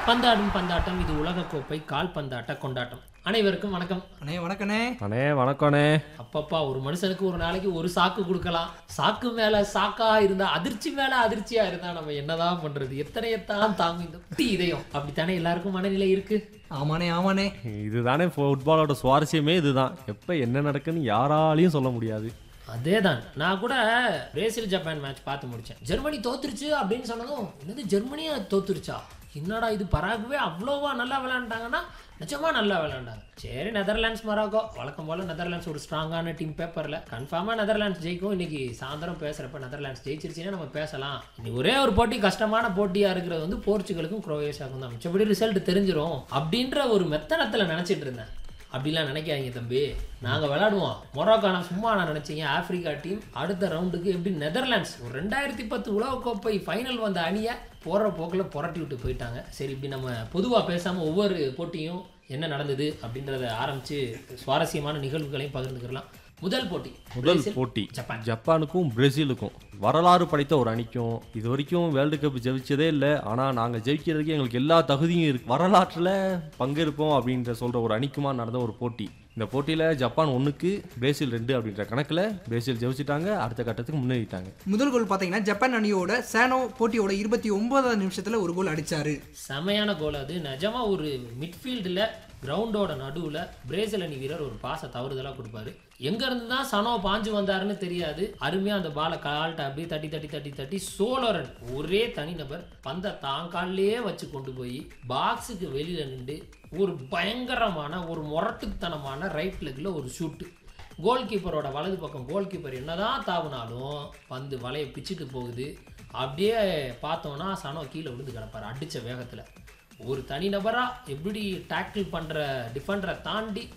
பந்தாடும் பந்தாட்டம் இது உலகக்கோப்பை கால்பந்தாட்ட கொண்டாட்டம் அனைவருக்கும் வணக்கம் அண்ணே வணக்கண்ணே அண்ணே வணக்கண்ணே அப்பப்பா ஒரு மனுஷனுக்கு ஒரு நாளைக்கு ஒரு சாக்கு கொடுக்கலாம் சாக்கு மேல சாக்கா இருந்தா அதிர்ச்சி மேல அதிர்ச்சியா இருந்தா நம்ம என்னதான் பண்றது எத்தனையத்தான் தாங்கும் இந்த குட்டி இதயம் அப்படித்தானே எல்லாருக்கும் மனநிலை இருக்கு ஆமாண்ணே ஆமாண்ணே இதுதானே ஃபுட்பாலோட சுவாரஸ்யமே இதுதான் எப்போ என்ன நடக்குன்னு யாராலையும் சொல்ல முடியாது அதேதான் நான் கூட பிரேசில் ஜப்பான் மேட்ச் பார்த்து முடிச்சேன் ஜெர்மனி தோத்துருச்சு அப்படின்னு சொன்னதும் என்னது ஜெர்மனியா தோத்துருச்சா என்னடா இது பராகுவே அவ்வளோவா நல்லா விளையாண்டாங்கன்னா நிஜமா நல்லா விளையாண்டாங்க சரி நெதர்லாண்ட்ஸ் மொராக்கோ வழக்கம் போல நெதர்லாண்ட்ஸ் ஒரு ஸ்ட்ராங்கான டீம் பேப்பரில் கன்ஃபார்மாக நெதர்லாண்ட்ஸ் ஜெயிக்கும் இன்னைக்கு சாயந்தரம் பேசுகிறப்ப நெதர்லாண்ட்ஸ் ஜெயிச்சிருச்சுன்னா நம்ம பேசலாம் இன்னைக்கு ஒரே ஒரு போட்டி கஷ்டமான போட்டியாக இருக்கிறது வந்து போர்ச்சுகலுக்கும் குரோவேஷியாவுக்கும் தான் மிச்சபடி ரிசல்ட் தெரிஞ்சிரும் அப்படின்ற ஒரு மெத்தனத்தில் நினச்சிட்டு இருந்தேன் அப்படிலாம் நினைக்காதீங்க தம்பி நாங்கள் விளையாடுவோம் மொராக்கோ நான் சும்மா நான் நினச்சிங்க ஆப்பிரிக்கா டீம் அடுத்த ரவுண்டுக்கு எப்படி நெதர்லாண்ட்ஸ் ஒரு ரெண்டாயிரத்தி பத்து உலகக்கோப்பை ஃபைனல் வந்த அணியை போகிற போக்கில் புரட்டி விட்டு போயிட்டாங்க சரி இப்படி நம்ம பொதுவாக பேசாமல் ஒவ்வொரு போட்டியும் என்ன நடந்தது அப்படின்றத ஆரம்பித்து சுவாரஸ்யமான நிகழ்வுகளையும் பகிர்ந்துக்கலாம் முதல் போட்டி முதல் பிரேசில், போட்டி ஜப்பான் ஜப்பானுக்கும் பிரேசிலுக்கும் வரலாறு படைத்த ஒரு அணிக்கும் இது வரைக்கும் வேர்ல்டு கப் ஜெயிச்சதே இல்லை ஆனால் நாங்கள் ஜெயிக்கிறதுக்கு எங்களுக்கு எல்லா தகுதியும் இருக்கு வரலாற்றில் பங்கெடுப்போம் அப்படின்ற சொல்கிற ஒரு அணிக்குமா நடந்த ஒரு போட்டி இந்த போட்டியில் ஜப்பான் ஒன்றுக்கு பிரேசில் ரெண்டு அப்படின்ற கணக்கில் பிரேசில் ஜெயிச்சிட்டாங்க அடுத்த கட்டத்துக்கு முன்னேறிட்டாங்க முதல் கோல் பார்த்தீங்கன்னா ஜப்பான் அணியோட சேனோ போட்டியோட இருபத்தி ஒன்பதாவது நிமிஷத்துல ஒரு கோல் அடிச்சாரு செமையான கோல் அது நிஜமா ஒரு மிட்ஃபீல்டில் கிரவுண்டோட நடுவில் பிரேசில் அணி வீரர் ஒரு பாசை தவறுதலாக கொடுப்பாரு எங்கேருந்து தான் சனோ பாஞ்சு வந்தாருன்னு தெரியாது அருமையாக அந்த பாலை கால்ட்ட அப்படியே தட்டி தட்டி தட்டி தட்டி சோழரன் ஒரே தனிநபர் பந்தை தான் கால்லையே வச்சு கொண்டு போய் பாக்ஸுக்கு வெளியில் நின்று ஒரு பயங்கரமான ஒரு முரட்டுத்தனமான ரைட் லெக்கில் ஒரு ஷூட்டு கோல் கீப்பரோட வலது பக்கம் கோல் கீப்பர் என்னதான் தாவுனாலும் பந்து வலையை பிச்சுட்டு போகுது அப்படியே பார்த்தோன்னா சனோ கீழே விழுந்து கிடப்பார் அடித்த வேகத்தில் ஒரு தனிநபராக எப்படி டேக்கிள் பண்ணுற டிஃபெண்டரை தாண்டி